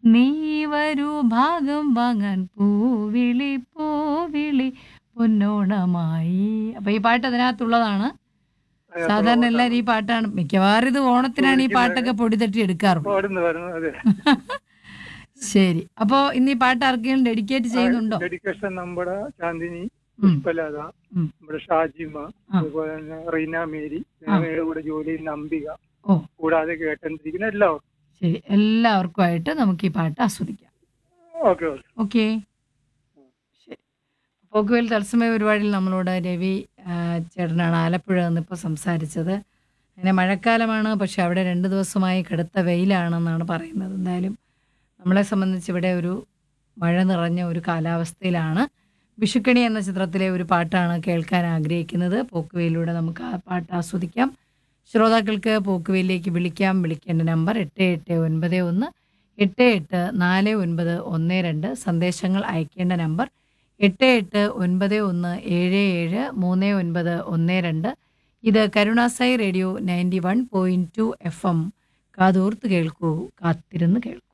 നീ വരൂ ഭാഗം വാങ്ങാൻ പൂവിളി പൂവിളി പൊന്നോണമായി അപ്പൊ ഈ പാട്ട് അതിനകത്തുള്ളതാണ് സാധാരണ എല്ലാവരും ഈ പാട്ടാണ് മിക്കവാറും ഇത് ഓണത്തിനാണ് ഈ പാട്ടൊക്കെ പൊടി തട്ടി എടുക്കാറുള്ളത് പാടുന്നു വരുന്നു അതെ ശരി അപ്പോ ഇന്ന് ഈ പാട്ട് ആർക്കെങ്കിലും ഡെഡിക്കേറ്റ് ചെയ്യുന്നുണ്ടോ ഡെഡിക്കേഷൻ നമ്മുടെ ചാന്ദിനി ഉം. പുഷ്പലത ഉം. നമ്മുടെ ഷാജിമ ആ. അതുപോലെ തന്നെ റീന മേരി ഞങ്ങളുടെ കൂടെ ജോലി ചെയ്യുന്ന അംബിക ഓ കൂടാതെ കേട്ടോണ്ടിരിക്കുന്ന എല്ലാവർക്കും ശരി എല്ലാവർക്കുമായിട്ട് നമുക്ക് ഈ പാട്ട് ആസ്വദിക്കാം ഓക്കെ ഓക്കെ ഓക്കെ ശരി പോക്കുവേൽ തത്സമയ പരിപാടിയിൽ നമ്മളോട് രവി ആ, ചേട്ടനാണ് ആലപ്പുഴ നിന്നിപ്പോൾ സംസാരിച്ചത് അങ്ങനെ മഴക്കാലമാണ് പക്ഷെ അവിടെ രണ്ട് ദിവസമായി കടുത്ത വെയിലാണെന്നാണ് പറയുന്നത് എന്തായാലും നമ്മളെ സംബന്ധിച്ച് ഇവിടെ ഒരു മഴ നിറഞ്ഞ ഒരു കാലാവസ്ഥയിലാണ് വിഷുക്കണി എന്ന ചിത്രത്തിലെ ഒരു പാട്ടാണ് കേൾക്കാൻ ആഗ്രഹിക്കുന്നത് പോക്കുവെയിലൂടെ നമുക്ക് ആ പാട്ട് ആസ്വദിക്കാം ശ്രോതാക്കൾക്ക് പോക്കുവെയിലേക്ക് വിളിക്കാം വിളിക്കേണ്ട നമ്പർ എട്ട് എട്ട് ഒൻപത് ഒന്ന് എട്ട് എട്ട് നാല് ഒൻപത് ഒന്ന് രണ്ട് സന്ദേശങ്ങൾ അയക്കേണ്ട നമ്പർ എട്ട് എട്ട് ഒൻപത് ഒന്ന് ഏഴ് ഏഴ് മൂന്ന് ഒൻപത് ഒന്ന് രണ്ട് ഇത് Karunasai radio ninety one point two F M കാതോർത്ത് കേൾക്കൂ കാത്തിരുന്ന് കേൾക്കൂ